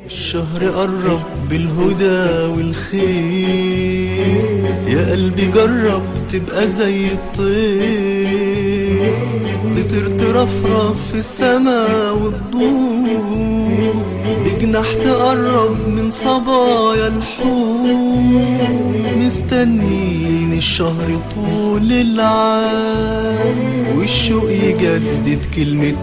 الشهر قرب بالهدى والخير يا قلبي جرب تبقى زي الطير تطير ترفرف في السما وتدور بجناح تقرب من صبايا الحور مستنين الشهر طول العام والشوق يجدد كلمة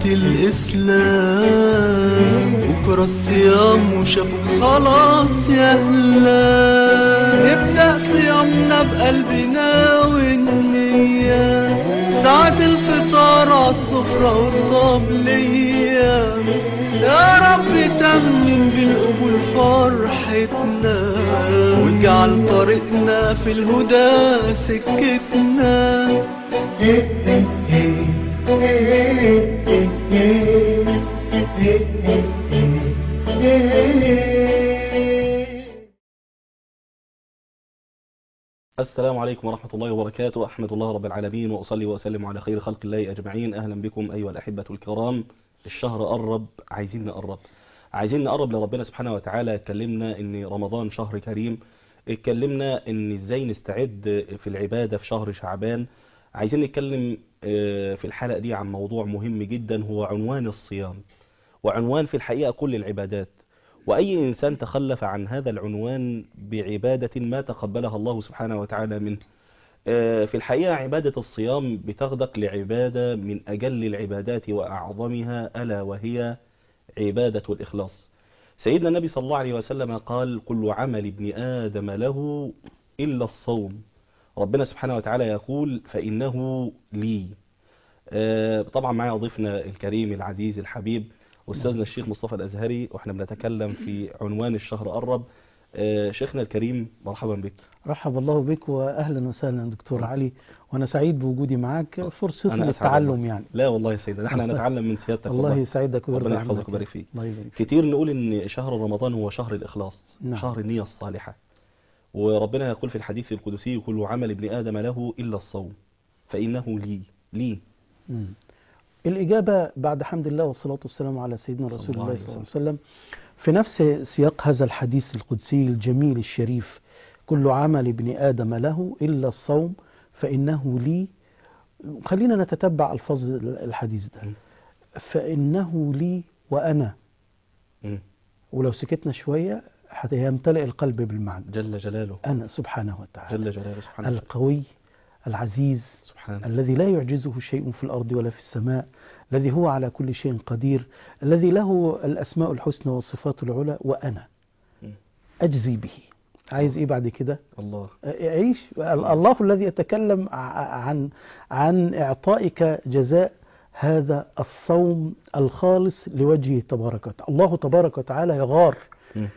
الإسلام بكرة الصيام وشافوا خلاص يا أهلا نبدأ صيامنا بقلبنا والنية ساعة الفطار عالسفرة والطبلية يا رب تمم بالقبول فرحتنا واجعل طريقنا في الهدى سكتنا السلام عليكم ورحمة الله وبركاته أحمد الله رب العالمين وأصلي وأسلم على خير خلق الله أجمعين أهلا بكم أيها الأحبة الكرام الشهر قرب عايزين نقرب عايزين نقرب لربنا سبحانه وتعالى اتكلمنا ان رمضان شهر كريم اتكلمنا ان ازاي نستعد في العبادة في شهر شعبان عايزين نتكلم في الحلقة دي عن موضوع مهم جدا هو عنوان الصيام وعنوان في الحقيقة كل العبادات وأي إنسان تخلف عن هذا العنوان بعبادة ما تقبلها الله سبحانه وتعالى منه في الحقيقة عبادة الصيام بتغدق لعبادة من أجل العبادات وأعظمها ألا وهي عبادة الإخلاص سيدنا النبي صلى الله عليه وسلم قال كل عمل ابن آدم له إلا الصوم ربنا سبحانه وتعالى يقول فإنه لي طبعا معي ضيفنا الكريم العزيز الحبيب أستاذنا الشيخ مصطفى الأزهري وإحنا بنتكلم في عنوان الشهر قرب شيخنا الكريم مرحبا بك رحب الله بك واهلا وسهلا دكتور علي وانا سعيد بوجودي معك فرصتنا أنا أسعد للتعلم والله. يعني لا والله يا سيدنا احنا هنتعلم من سيادتك الله والله. يسعدك ويرضى ربنا عنك يحفظك ويبارك فيك الله يبارك فيك. كتير نقول ان شهر رمضان هو شهر الإخلاص نعم. شهر النية الصالحة وربنا يقول في الحديث القدسي كل عمل ابن آدم له إلا الصوم فإنه لي لي مم. الإجابة بعد حمد الله والصلاة والسلام على سيدنا صلى رسول الله الله عليه صلى الله عليه وسلم في نفس سياق هذا الحديث القدسي الجميل الشريف كل عمل ابن آدم له إلا الصوم فإنه لي خلينا نتتبع ألفاظ الحديث ده مم. فإنه لي وأنا مم. ولو سكتنا شوية هيمتلئ القلب بالمعنى جل جلاله أنا سبحانه وتعالى جل جلاله سبحانه وتعالى. القوي العزيز سبحانه الذي لا يعجزه شيء في الأرض ولا في السماء الذي هو على كل شيء قدير الذي له الأسماء الحسنى والصفات العلى وأنا مم. أجزي به عايز إيه بعد كده الله عيش الله الذي يتكلم ع- عن عن إعطائك جزاء هذا الصوم الخالص لوجهه تبارك وتعالى الله تبارك وتعالى يغار مم.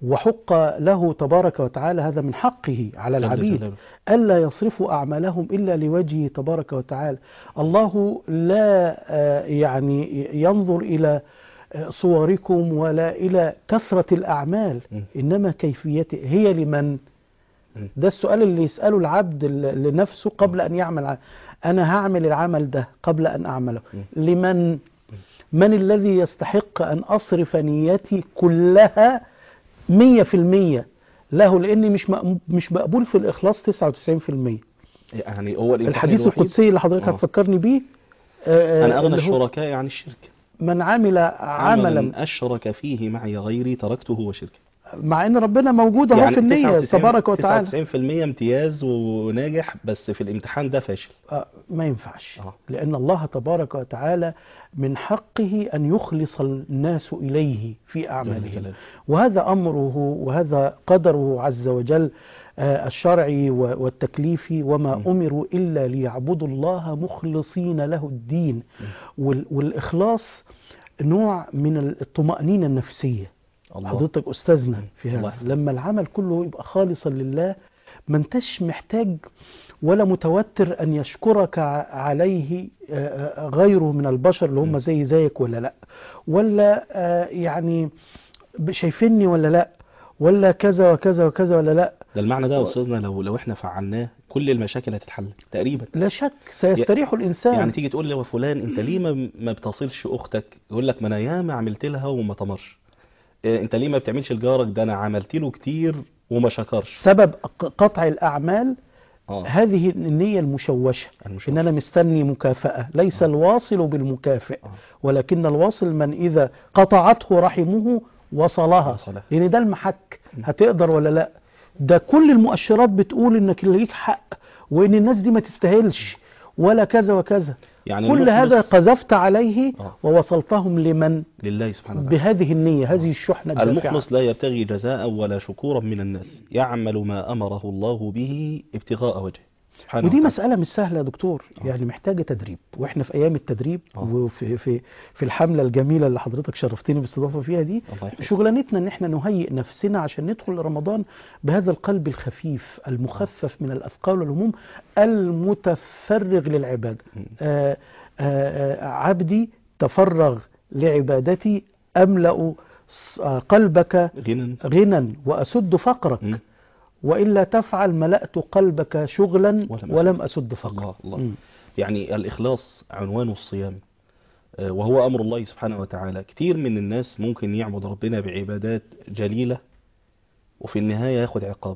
وحق له تبارك وتعالى هذا من حقه على جل العبيد جلاله. ألا يصرفوا أعمالهم إلا لوجهه تبارك وتعالى الله لا آه، يعني ينظر إلى آه، صوركم ولا إلى كثرة الأعمال م. إنما كيفيته هي لمن م. ده السؤال اللي يسأله العبد ل- لنفسه قبل أن يعمل ع- أنا هعمل العمل ده قبل أن أعمله لمن من الذي يستحق أن أصرف نيتي كلها مية في المية له لأني مش مقم- مش مقبول في الإخلاص 99% يعني هو الامتحان الحديث الوحيد- القدسي اللي حضرتك آه. هتفكرني بيه آه، أنا أغنى اللي هو الشركاء عن الشرك من عمل عملا عملا أشرك فيه معي غيري تركته وشركه مع ان ربنا موجود اهو في النية 99 تبارك وتعالى 99% امتياز وناجح بس في الامتحان ده فاشل آه، ما ينفعش آه. لأن الله تبارك وتعالى من حقه أن يخلص الناس إليه في جل أعمالهم جلاله. وهذا أمره وهذا قدره عز وجل آه، الشرعي و- والتكليفي وما م. أمروا إلا ليعبدوا الله مخلصين له الدين وال- والإخلاص نوع من الطمأنينة النفسية الله حضرتك أستاذنا في الله هذا يحفظك. لما العمل كله يبقى خالصا لله ما انتش محتاج ولا متوتر أن يشكرك ع- عليه آه، آه، غيره من البشر اللي هم زي زيك ولا لا ولا آه، يعني ب- شايفيني ولا لا ولا كذا وكذا وكذا ولا لا ده المعنى ده يا أستاذنا لو لو إحنا فعلناه كل المشاكل هتتحل تقريبا لا شك سيستريح الإنسان يعني تيجي تقول لي يا فلان انت ليه ما ما بتصلش اختك يقول لك ما انا ياما عملت لها وما تمرش آه، انت ليه ما بتعملش لجارك ده انا عملت له كتير وما شكرش سبب ق- قطع الأعمال اه هذه النية المشوشة المشوشة. إن أنا مستني مكافأة ليس الواصل بالمكافئ آه. ولكن الواصل من إذا قطعته رحمه وصلها وصلها. لأن ده المحك هتقدر ولا لا ده كل المؤشرات بتقول إنك ليك حق وإن الناس دي ما تستاهلش ولا كذا وكذا يعني كل هذا المخلص قذفت عليه آه. ووصلتهم لمن لله سبحانه وتعالى بهذه النية هذه الشحنة الدافعة المخلص لا يبتغي جزاء ولا شكورا من الناس يعمل ما أمره الله به ابتغاء وجهه سبحانه ودي وتعالى. مسألة مش سهلة يا دكتور يعني محتاجة تدريب واحنا في أيام التدريب آه. وفي في في الحملة الجميلة اللي حضرتك شرفتني بالاستضافة فيها دي الله يحفظك. شغلانتنا ان احنا نهيئ نفسنا عشان ندخل رمضان بهذا القلب الخفيف المخفف من الأثقال والهموم المتفرغ للعبادة آه آه آه عبدي تفرغ لعبادتي أملأ ص- آه، قلبك غنى غنى وأسد فقرك مم. وإلا تفعل ملأت قلبك شغلا ولم ولم أسد فقرك الله الله مم. يعني الإخلاص عنوان الصيام آه، وهو أمر الله سبحانه وتعالى كتير من الناس ممكن يعبد ربنا بعبادات جليلة وفي النهاية ياخد عقاب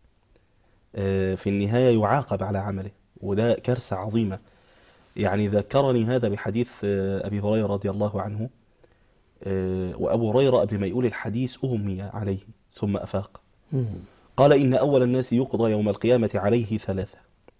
آه، في النهاية يعاقب على عمله وده كارثة عظيمة يعني ذكرني هذا بحديث آه، أبي هريرة رضي الله عنه آه، وأبو هريرة قبل ما يقول الحديث أغمي عليه ثم أفاق مم. قال إن أول الناس يقضى يوم القيامة عليه ثلاثة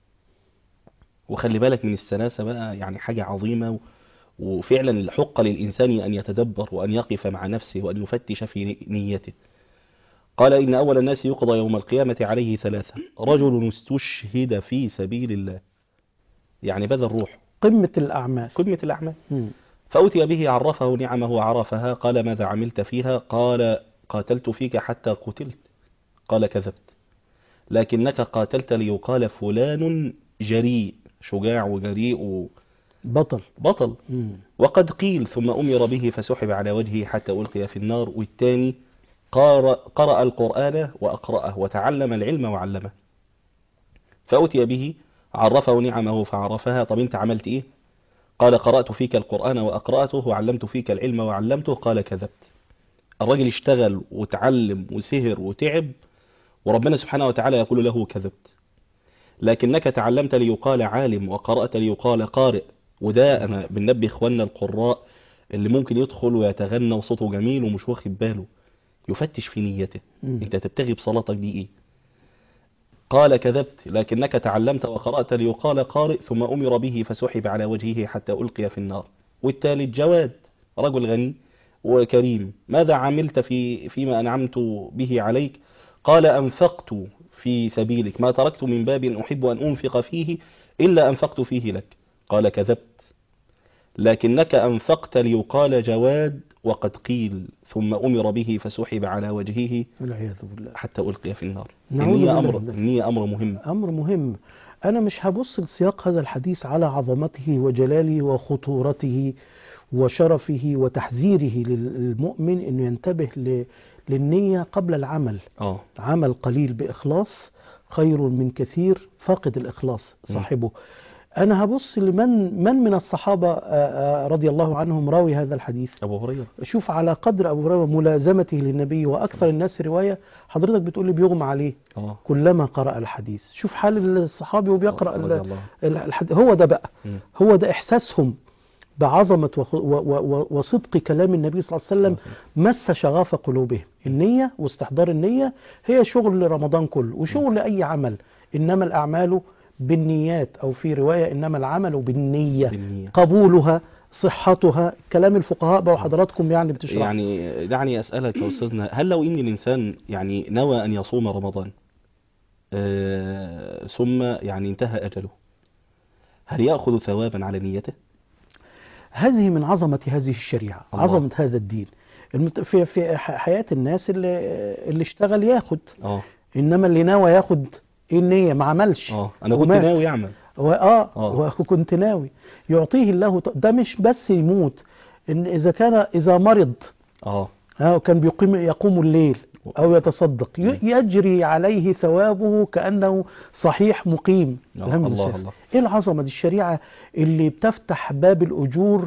وخلي بالك من السلاسة بقى يعني حاجة عظيمة و- وفعلا الحق للإنسان أن يتدبر وأن يقف مع نفسه وأن يفتش في نيته قال إن أول الناس يقضى يوم القيامة عليه ثلاثة رجل استشهد في سبيل الله يعني بذل روح قمة الأعمال قمة الأعمال مم. فأتي به عرفه نعمه وعرفها قال ماذا عملت فيها قال قاتلت فيك حتى قتلت قال كذبت لكنك قاتلت ليقال فلان جريء شجاع وجريء بطل وبطل مم. وقد قيل ثم أمر به فسحب على وجهه حتى ألقي في النار والثاني قرأ, قرأ القرآن وأقرأه وتعلم العلم وعلمه فأتي به عرفه نعمه فعرفها طب انت عملت ايه قال قرأت فيك القرآن وأقرأته وعلمت فيك العلم وعلمته قال كذبت الراجل اشتغل وتعلم وسهر وتعب وربنا سبحانه وتعالى يقول له كذبت لكنك تعلمت ليقال عالم وقرأت ليقال قارئ وده أنا بنبه إخواننا القراء اللي ممكن يدخل ويتغنى وصوته جميل ومش واخد باله يفتش في نيته مم. انت تبتغي بصلاتك دي ايه قال كذبت لكنك تعلمت وقرأت ليقال قارئ ثم أمر به فسحب على وجهه حتى ألقي في النار والثالث جواد رجل غني وكريم ماذا عملت في فيما أنعمت به عليك قال أنفقت في سبيلك ما تركت من باب أحب أن أنفق فيه إلا أنفقت فيه لك قال كذبت لكنك أنفقت ليقال جواد وقد قيل ثم أمر به فسحب على وجهه والعياذ بالله حتى ألقي في النار نعوذ النية بالله أمر من ذلك. النية أمر مهم أمر مهم أنا مش هبص لسياق هذا الحديث على عظمته وجلاله وخطورته وشرفه وتحذيره للمؤمن أنه ينتبه ل- للنية قبل العمل اه عمل قليل بإخلاص خير من كثير فاقد الإخلاص صاحبه أنا هبص لمن من من الصحابة آه، آه، رضي الله عنهم راوي هذا الحديث أبو هريرة شوف على قدر أبو هريرة ملازمته للنبي وأكثر الناس رواية حضرتك بتقول لي بيغمى عليه اه كلما قرأ الحديث شوف حال الصحابي وبيقرأ رضي ال- الله. ال- الحديث هو ده بقى مم. هو ده إحساسهم بعظمة وخ- و- و- و- وصدق كلام النبي صلى الله عليه وسلم مس شغاف قلوبهم النية واستحضار النية هي شغل رمضان كله وشغل أي عمل إنما الأعمال بالنيات أو في رواية إنما العمل بالنية بالنية. قبولها صحتها كلام الفقهاء بقى وحضراتكم يعني بتشرح يعني دعني أسألك يا أستاذنا هل لو إن الإنسان يعني نوى أن يصوم رمضان آه ثم يعني انتهى أجله هل يأخذ ثوابا على نيته؟ هذه من عظمة هذه الشريعة الله. عظمة هذا الدين المت... في في ح- حياة الناس اللي اللي اشتغل ياخد اه انما اللي ناوى ياخد ايه النية ما عملش اه أنا كنت ومات. ناوي أعمل و- اه آه. وكنت ناوي يعطيه الله ط- ده مش بس يموت ان اذا كان اذا مرض اه اه كان بيقيم يقوم الليل او يتصدق ي- يجري عليه ثوابه كانه صحيح مقيم آه، الهم الله لله. الله. ايه العظمه دي الشريعه اللي بتفتح باب الاجور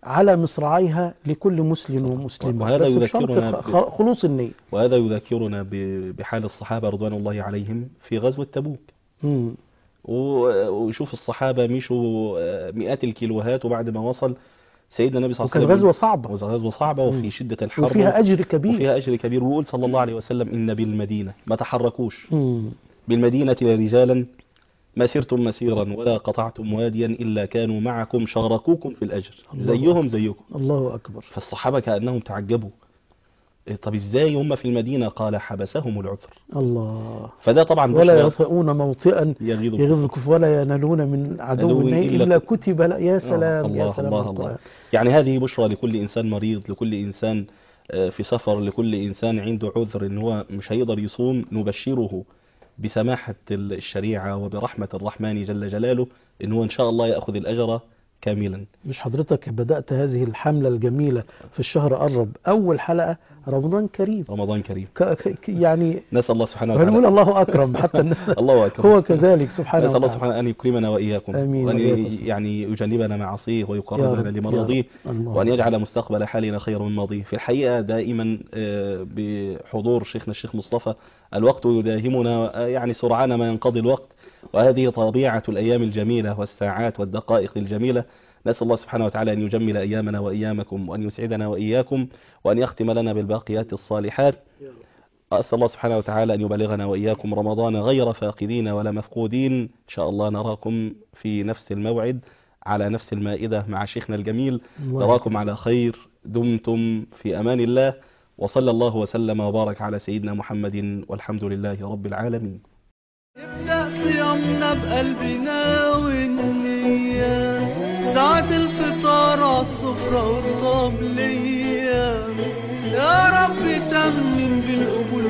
على مصراعيها لكل مسلم ومسلمة وهذا بس بشرط يذكرنا خ- خلوص النية وهذا يذكرنا ب- بحال الصحابة رضوان الله عليهم في غزوة تبوك مم. و- وشوف الصحابة مشوا آه، مئات الكيلوهات وبعد ما وصل سيدنا النبي صلى الله عليه وكان وسلم غزوة صعبة غزوة صعبة وفي شدة الحر وفيها أجر كبير وفيها أجر كبير ويقول صلى الله عليه وسلم إن بالمدينة ما تحركوش مم. بالمدينة رجالا ما سرتم مسيرا ولا قطعتم واديا إلا كانوا معكم شاركوكم في الأجر الله زيهم زيكم الله أكبر فالصحابة كأنهم تعجبوا إيه طب ازاي هم في المدينة قال حبسهم العذر الله فده طبعا ولا بشرى يطئون موطئا يغيظ يغيظ الكفر ولا ينالون من عدو عدو النيل إلا إلا ك- كتب له يا آه، سلام الله يا سلام الله على الله القرآن. يعني هذه بشرى لكل إنسان مريض لكل إنسان آه، في سفر لكل إنسان عنده عذر إن هو مش هيقدر يصوم نبشره بسماحة الشريعة وبرحمة الرحمن جل جلاله إن هو إن شاء الله يأخذ الأجر كاملا مش حضرتك بدأت هذه الحملة الجميلة في الشهر قرب أول حلقة رمضان كريم رمضان كريم ك ك يعني نسأل الله سبحانه هنقول وتعالى الله أكرم حتى إن الله أكبر هو كذلك سبحانه نسأل الله وتعالى سبحانه أن يكرمنا وإياكم آمين وأن وإياكم. ي- يعني يجنبنا معاصيه يا ويقربنا رب، لمرضيه يا رب. الله وأن يجعل مستقبل حالنا خيرا من ماضيه في الحقيقة دائما آه، بحضور شيخنا الشيخ مصطفى الوقت يداهمنا آه، يعني سرعان ما ينقضي الوقت وهذه طبيعة الأيام الجميلة والساعات والدقائق الجميلة نسأل الله سبحانه وتعالى أن يجمل أيامنا وإيامكم وأن يسعدنا وإياكم وأن يختم لنا بالباقيات الصالحات أسأل الله سبحانه وتعالى أن يبلغنا وإياكم رمضان غير فاقدين ولا مفقودين إن شاء الله نراكم في نفس الموعد على نفس المائدة مع شيخنا الجميل الله نراكم على خير دمتم في أمان الله وصلى الله وسلم وبارك على سيدنا محمد والحمد لله رب العالمين نبدأ صيامنا بقلبنا والنية ساعة الفطار عالسفرة والطبلية يا رب تمن بالقبول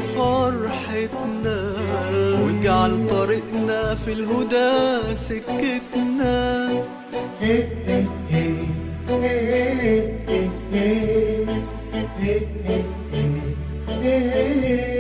فرحتنا واجعل طريقنا في الهدى سكتنا hey, hey, hey, hey, hey, hey, hey, hey, hey, hey.